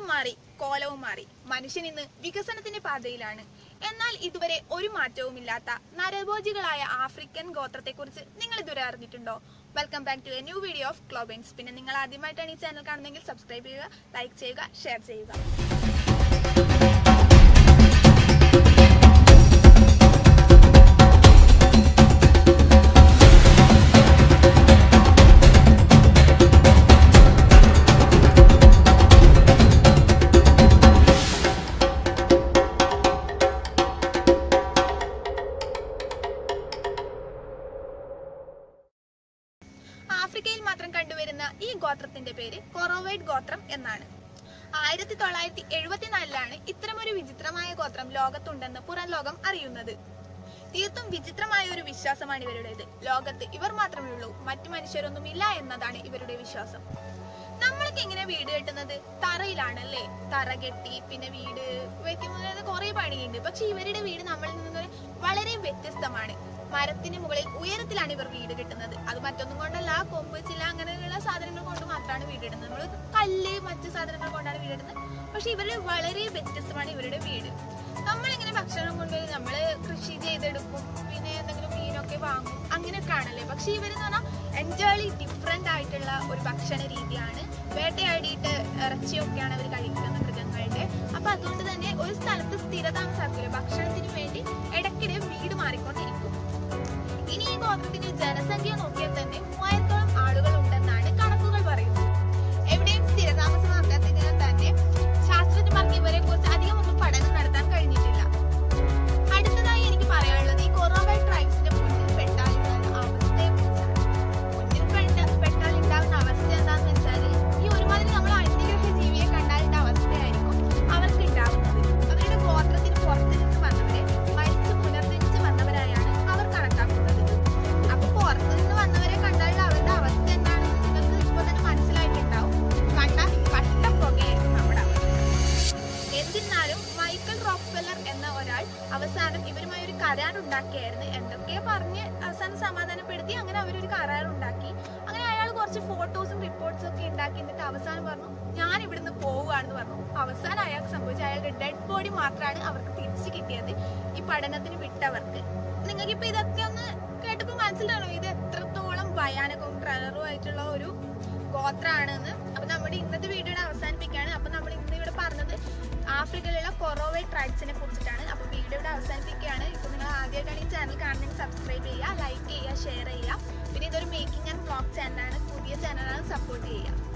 മാറി കോലവും മാറി മനുഷ്യൻ ഇന്ന് വികസനത്തിന്റെ പാതയിലാണ് എന്നാൽ ഇതുവരെ ഒരു മാറ്റവുമില്ലാത്ത നരഭോജികളായ ആഫ്രിക്കൻ ഗോത്രത്തെക്കുറിച്ച് നിങ്ങൾ ഇതുവരെ അറിഞ്ഞിട്ടുണ്ടോ welcome back to a new video of ക്ലോബൻസ് പിന്നെ നിങ്ങൾ ആദ്യമായിട്ടാണ് ഈ ചാനൽ കാണുന്നതെങ്കിൽ സബ്സ്ക്രൈബ് ചെയ്യുക ലൈക്ക് ചെയ്യുക ഷെയർ ചെയ്യുക ആഫ്രിക്കയിൽ മാത്രം കണ്ടുവരുന്ന ഈ ഗോത്രത്തിന്റെ പേര് കൊറോവൈഡ് ഗോത്രം എന്നാണ് ആയിരത്തി തൊള്ളായിരത്തി എഴുപത്തിനാലിലാണ് ഇത്തരമൊരു വിചിത്രമായ ഗോത്രം ലോകത്തുണ്ടെന്ന് പുറം ലോകം അറിയുന്നത് തീർത്തും വിചിത്രമായ ഒരു വിശ്വാസമാണ് ഇവരുടേത് ലോകത്ത് ഇവർ മാത്രമേ ഉള്ളൂ മറ്റു മനുഷ്യരൊന്നുമില്ല എന്നതാണ് ഇവരുടെ വിശ്വാസം നമ്മളൊക്കെ എങ്ങനെ വീട് കെട്ടുന്നത് തറയിലാണല്ലേ തറ കെട്ടി പിന്നെ വീട് വെക്കുന്നത് കുറെ പണിയുണ്ട് പക്ഷെ ഇവരുടെ വീട് നമ്മളിൽ നിന്ന് വളരെ വ്യത്യസ്തമാണ് മരത്തിന് മുകളിൽ ഉയരത്തിലാണ് ഇവർ വീട് കെട്ടുന്നത് അത് മറ്റൊന്നും കൊണ്ടല്ല കൊമ്പ് ചില അങ്ങനെയുള്ള സാധനങ്ങൾ കൊണ്ട് മാത്രമാണ് വീടിടുന്നത് നമ്മൾ കല്ല് മറ്റു സാധനങ്ങൾ കൊണ്ടാണ് വീടിടുന്നത് പക്ഷെ ഇവര് വളരെ വ്യത്യസ്തമാണ് ഇവരുടെ വീട് നമ്മളിങ്ങനെ ഭക്ഷണം കൊണ്ടുപോയി നമ്മള് കൃഷി ചെയ്തെടുക്കും പിന്നെ എന്തെങ്കിലും മീനൊക്കെ വാങ്ങും അങ്ങനെയൊക്കെ ആണല്ലേ പക്ഷെ ഇവരെന്ന് പറഞ്ഞാൽ എൻറ്റയർലി ഡിഫറെന്റ് ആയിട്ടുള്ള ഒരു ഭക്ഷണ രീതിയാണ് വേട്ടയാടിയിട്ട് ഇറച്ചിയൊക്കെയാണ് അവർ കഴിക്കുന്നത് മൃഗങ്ങളുടെ അപ്പൊ അതുകൊണ്ട് തന്നെ ഒരു സ്ഥലത്ത് സ്ഥിരതാമസാക്കില്ല ഭക്ഷണത്തിന് വേണ്ടി ഇടയ്ക്കിടെ വീട് മാറിക്കൊണ്ടിരിക്കും ഇനി ഈ ഗോത്രത്തിന്റെ ജനസംഖ്യ നോക്കിയാൽ തന്നെ മൂവായിരത്തോളം ആളുകൾ ഉണ്ടെന്നാണ് കണക്കുകൾ പറയുന്നത് എവിടെയും സ്ഥിരതാമസമാക്കാത്തതിനാൽ തന്നെ ശാസ്ത്രജ്ഞന്മാർക്ക് ഇവരെ കുറിച്ച് അധികമൊന്നും പഠനം നടത്താൻ കഴിഞ്ഞിട്ടില്ല അടുത്തതായി എനിക്ക് പറയാനുള്ളത് ഈ കൊറോവ ട്രൈബ്സിന്റെ മുന്നിൽ പെട്ടാൽ ഉണ്ടാകുന്ന അവസ്ഥയെ കുറിച്ചാണ് മുന്നിൽ പെട്ട പെട്ടാൽ ഉണ്ടാകുന്ന അവസ്ഥ എന്താന്ന് വെച്ചാൽ ഈ ഒരുമാതിരി നമ്മൾ അന്യഗ്രഹ ജീവിയെ കണ്ടാലിന്റെ അവസ്ഥയായിരിക്കും അവർക്ക് ഉണ്ടാവുന്നത് അവരുടെ ഗോത്രത്തിന് പുറത്തു നിന്ന് വന്നവരെ മരിച്ചു പുനർജനിച്ച് വന്നവരായാണ് അവർ കണക്കാക്കുന്നത് അപ്പൊ പുറത്തു നിന്ന് വന്നവരെ കണ്ടാലുള്ള അവരുടെ അവസ്ഥ എന്താണെന്ന് നിങ്ങൾക്ക് ഇപ്പോൾ തന്നെ മനസ്സിലായിട്ടുണ്ടാവും കണ്ടാൽ കട്ട പുകയായിരിക്കും നമ്മുടെ അവസ്ഥ എന്നിരുന്നാലും മൈക്കൽ റോക്ക്ഫെല്ലർ എന്ന ഒരാൾ അവസാനം ഇവരുമായി ഒരു കരാർ ഉണ്ടാക്കിയായിരുന്നു എന്തൊക്കെയോ പറഞ്ഞ് അവസാനം സമാധാനപ്പെടുത്തി അങ്ങനെ അവരൊരു കരാർ ഉണ്ടാക്കി അങ്ങനെ അയാൾ കുറച്ച് ഫോട്ടോസും റിപ്പോർട്ട്സും ഒക്കെ ഉണ്ടാക്കി എന്നിട്ട് അവസാനം പറഞ്ഞു ഞാൻ ഇവിടുന്ന് പോവുകയാണെന്ന് പറഞ്ഞു അവസാനം അയാൾക്ക് സംഭവിച്ച അയാളുടെ ഡെഡ് ബോഡി മാത്രമാണ് അവർക്ക് തിരിച്ചു കിട്ടിയത് ഈ പഠനത്തിന് വിട്ടവർക്ക് നിങ്ങൾക്ക് ഇപ്പൊ ഇതൊക്കെ ഒന്ന് കേട്ടപ്പോ മനസ്സിലാണോ ഇത് എത്രത്തോളം ഭയാനകവും ട്രലറും ആയിട്ടുള്ള ഒരു ഗോത്രമാണെന്ന് അപ്പൊ നമ്മുടെ ഇന്നത്തെ വീഡിയോയുടെ അവസാനിപ്പിക്കുകയാണ് അപ്പൊ നമ്മൾ ഇന്ന് ഇവിടെ പറഞ്ഞത് ആഫ്രിക്കയിലുള്ള കൊറോവേ ട്രൈബ്സിനെ കുറിച്ചിട്ടാണ് അപ്പൊ വീഡിയോ ഇവിടെ അവസാനിപ്പിക്കുകയാണ് ഇപ്പൊ നിങ്ങൾ ആദ്യമായിട്ടാണ് ഈ ചാനൽ കാണുന്നെങ്കിൽ സബ്സ്ക്രൈബ് ചെയ്യുക ലൈക്ക് ചെയ്യുക ഷെയർ ചെയ്യുക പിന്നെ ഇതൊരു മേക്കിംഗ് ആൻഡ് വ്ളോഗ് ചാനലാണ് പുതിയ ചാനലാണ് സപ്പോർട്ട് ചെയ്യുക